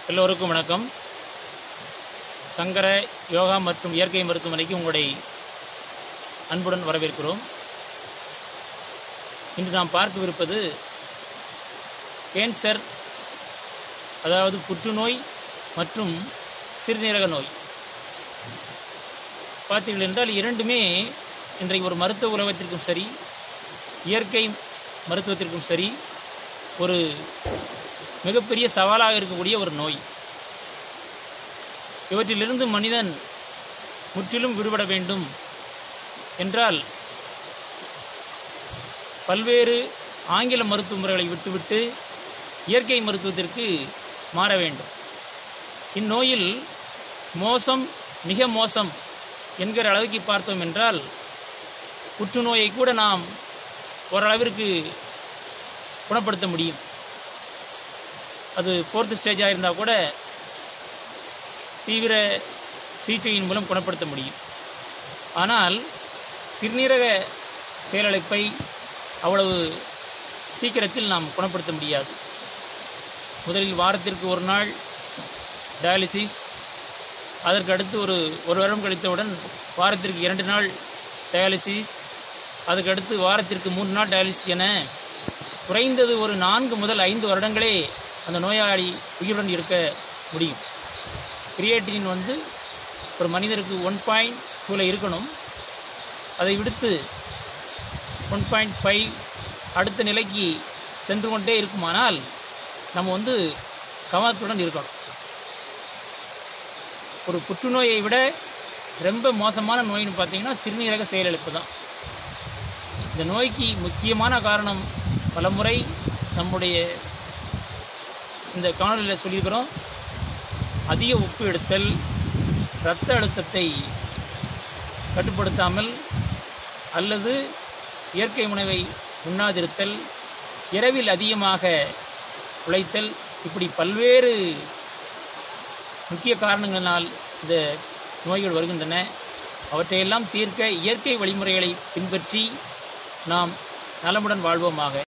எல்லோருக்கும் வணக்கம் சங்கர யோகா மற்றும் இயற்கை மருத்துவமனைக்கு உங்களை அன்புடன் வரவேற்கிறோம் இன்று நாம் பார்க்கவிருப்பது கேன்சர் அதாவது புற்றுநோய் மற்றும் சிறுநீரக நோய் பார்த்தீர்கள் என்றால் இரண்டுமே இன்றைக்கு ஒரு மருத்துவ உலகத்திற்கும் சரி இயற்கை மருத்துவத்திற்கும் சரி ஒரு மிகப்பெரிய சவாலாக இருக்கக்கூடிய ஒரு நோய் இவற்றிலிருந்து மனிதன் முற்றிலும் விடுபட வேண்டும் என்றால் பல்வேறு ஆங்கில மருத்துவ முறைகளை விட்டுவிட்டு இயற்கை மருத்துவத்திற்கு மாற வேண்டும் இந்நோயில் மோசம் மிக மோசம் என்கிற அளவுக்கு பார்த்தோம் என்றால் புற்றுநோயை கூட நாம் ஓரளவிற்கு குணப்படுத்த முடியும் அது ஃபோர்த்து ஸ்டேஜாக இருந்தால் கூட தீவிர சிகிச்சையின் மூலம் குணப்படுத்த முடியும் ஆனால் சிறுநீரக செயலிழப்பை அவ்வளவு சீக்கிரத்தில் நாம் குணப்படுத்த முடியாது முதலில் வாரத்திற்கு ஒரு நாள் டயாலிசிஸ் அதற்கு அடுத்து ஒரு ஒரு வாரம் கழித்தவுடன் வாரத்திற்கு இரண்டு நாள் டயாலிசிஸ் அதுக்கு அடுத்து வாரத்திற்கு மூன்று நாள் டயாலிசிஸ் என குறைந்தது ஒரு நான்கு முதல் ஐந்து வருடங்களே அந்த நோயாளி உயிருடன் இருக்க முடியும் கிரியேட்டின் வந்து ஒரு மனிதருக்கு ஒன் பாயிண்ட் டூவில் இருக்கணும் அதை விடுத்து ஒன் பாயிண்ட் ஃபைவ் அடுத்த நிலைக்கு சென்று கொண்டே இருக்குமானால் நம்ம வந்து கவனத்துடன் இருக்கணும் ஒரு புற்றுநோயை விட ரொம்ப மோசமான நோயின்னு பார்த்தீங்கன்னா சிறுநீரக செயலிழப்பு தான் இந்த நோய்க்கு முக்கியமான காரணம் பலமுறை நம்முடைய இந்த காணொலியில் சொல்லியிருக்கிறோம் அதிக உப்பு எடுத்தல் இரத்த அழுத்தத்தை கட்டுப்படுத்தாமல் அல்லது இயற்கை உணவை உண்ணாதிருத்தல் இரவில் அதிகமாக உழைத்தல் இப்படி பல்வேறு முக்கிய காரணங்களினால் இந்த நோய்கள் வருகின்றன அவற்றையெல்லாம் தீர்க்க இயற்கை வழிமுறைகளை பின்பற்றி நாம் நலமுடன் வாழ்வோமாக